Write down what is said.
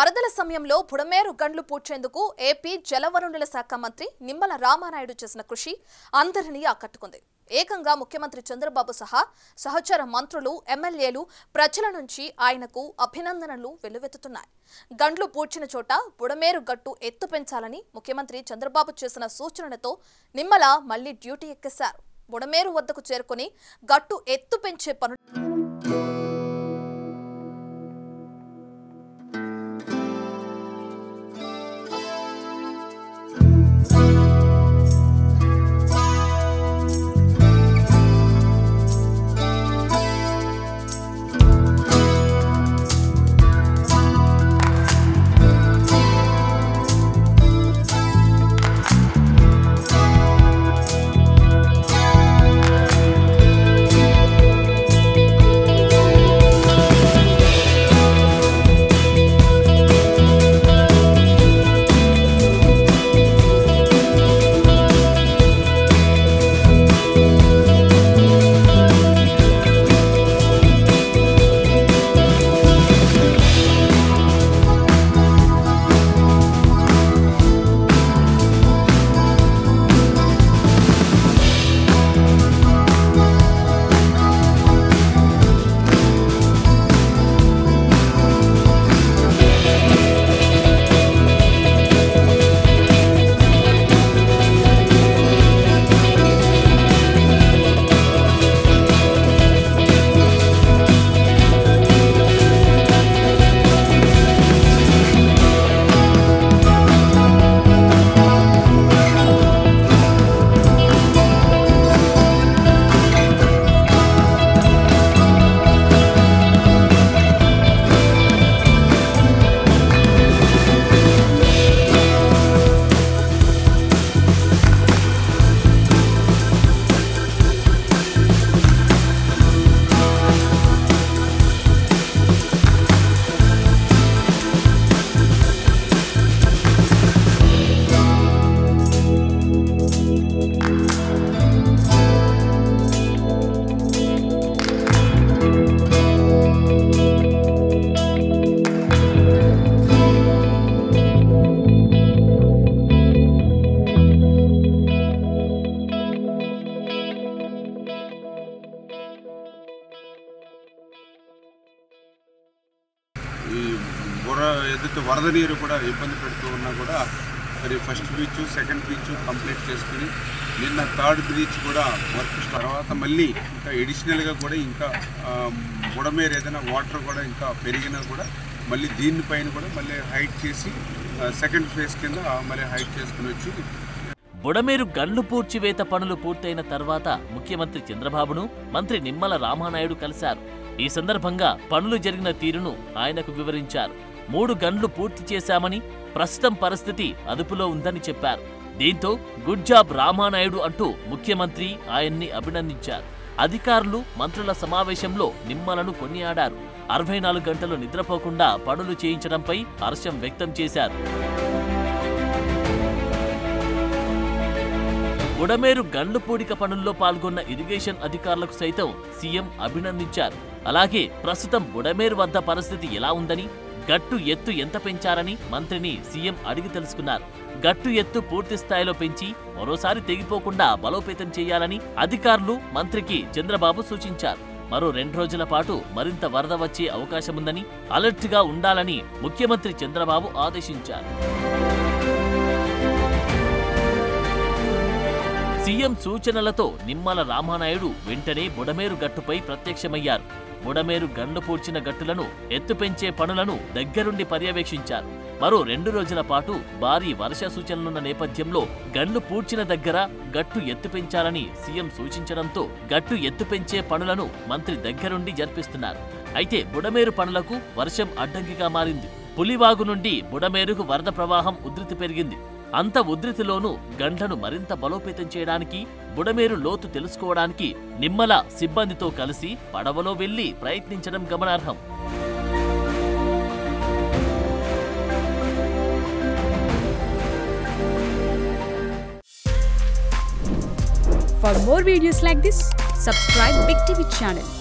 వరదల సమయంలో బుడమేరు గండ్లు పూడ్చేందుకు ఏపీ జలవనరుల శాఖ మంత్రి నిమ్మల రామానాయుడు చేసిన కృషి అందరినీ ఆకట్టుకుంది ఏకంగా ముఖ్యమంత్రి చంద్రబాబు సహా సహచర మంత్రులు ఎమ్మెల్యేలు ప్రజల నుంచి ఆయనకు అభినందనలు వెల్లువెత్తుతున్నాయి గండ్లు పూడ్చిన చోట బుడమేరు గట్టు ఎత్తు పెంచాలని ముఖ్యమంత్రి చంద్రబాబు చేసిన సూచనలతో నిమ్మల మళ్లీ డ్యూటీ ఎక్కేశారు బుడమేరు వద్దకు చేరుకుని గట్టు ఎత్తు పెంచే పనులు ఈ బుర్ర ఏదైతే వరద నీరు కూడా ఇబ్బంది పెడుతూ ఉన్నా కూడా మరి first beach second beach complete చేసుకుని నిన్న థర్డ్ బ్రీచ్ కూడా వర్క్ తర్వాత మళ్ళీ ఇంకా ఎడిషనల్గా కూడా ఇంకా ఆ, బుడమేరు ఏదైనా వాటర్ కూడా ఇంకా పెరిగినా కూడా మళ్ళీ దీనిపైన కూడా మళ్ళీ హైట్ చేసి సెకండ్ ఫేజ్ కింద మళ్ళీ హైట్ చేసుకుని వచ్చి బుడమేరు గండ్లు పూడ్చివేత పనులు పూర్తయిన తర్వాత ముఖ్యమంత్రి చంద్రబాబును మంత్రి నిమ్మల రామానాయుడు కలిశారు ఈ సందర్భంగా పనులు జరిగిన తీరును ఆయనకు వివరించారు మూడు గండ్లు పూర్తి చేశామని ప్రస్తుతం పరిస్థితి అదుపులో ఉందని చెప్పారు దీంతో గుడ్ జాబ్ రామానాయుడు అంటూ ముఖ్యమంత్రి ఆయన్ని అభినందించారు అధికారులు మంత్రుల సమావేశంలో నిమ్మలను కొనియాడారు అరవై నాలుగు గంటలు నిద్రపోకుండా పనులు చేయించడంపై హర్షం వ్యక్తం చేశారు బుడమేరు గండ్లు పూడిక పనుల్లో పాల్గొన్న ఇరిగేషన్ అధికారులకు సైతం సీఎం అభినందించారు అలాగే ప్రస్తుతం బుడమేరు వద్ద పరిస్థితి ఎలా ఉందని గట్టు ఎత్తు ఎంత పెంచారని మంత్రిని సీఎం అడిగి తెలుసుకున్నారు గట్టు ఎత్తు పూర్తి స్థాయిలో పెంచి మరోసారి తెగిపోకుండా బలోపేతం చేయాలని అధికారులు మంత్రికి చంద్రబాబు సూచించారు మరో రెండు రోజుల పాటు మరింత వరద వచ్చే అవకాశముందని అలర్ట్గా ఉండాలని ముఖ్యమంత్రి చంద్రబాబు ఆదేశించారు సీఎం సూచనలతో నిమ్మల రామానాయుడు వెంటనే బుడమేరు గట్టుపై ప్రత్యక్షమయ్యారు బుడమేరు గండ్లు పూడ్చిన గట్టులను ఎత్తు పెంచే పనులను దగ్గరుండి పర్యవేక్షించారు మరో రెండు రోజుల పాటు భారీ వర్ష సూచనలున్న నేపథ్యంలో గండ్లు పూడ్చిన దగ్గర గట్టు ఎత్తు పెంచాలని సీఎం సూచించడంతో గట్టు ఎత్తు పెంచే పనులను మంత్రి దగ్గరుండి జరిపిస్తున్నారు అయితే బుడమేరు పనులకు వర్షం అడ్డంకిగా మారింది పులివాగు నుండి బుడమేరుకు వరద ప్రవాహం ఉధృతి పెరిగింది అంత ఉధృతిలోనూ గండ్లను మరింత బలోపేతం చేయడానికి బుడమేరు లోతు తెలుసుకోవడానికి నిమ్మల సిబ్బందితో కలిసి పడవలో వెళ్లి ప్రయత్నించడం గమనార్హం For more videos like this, subscribe Big TV channel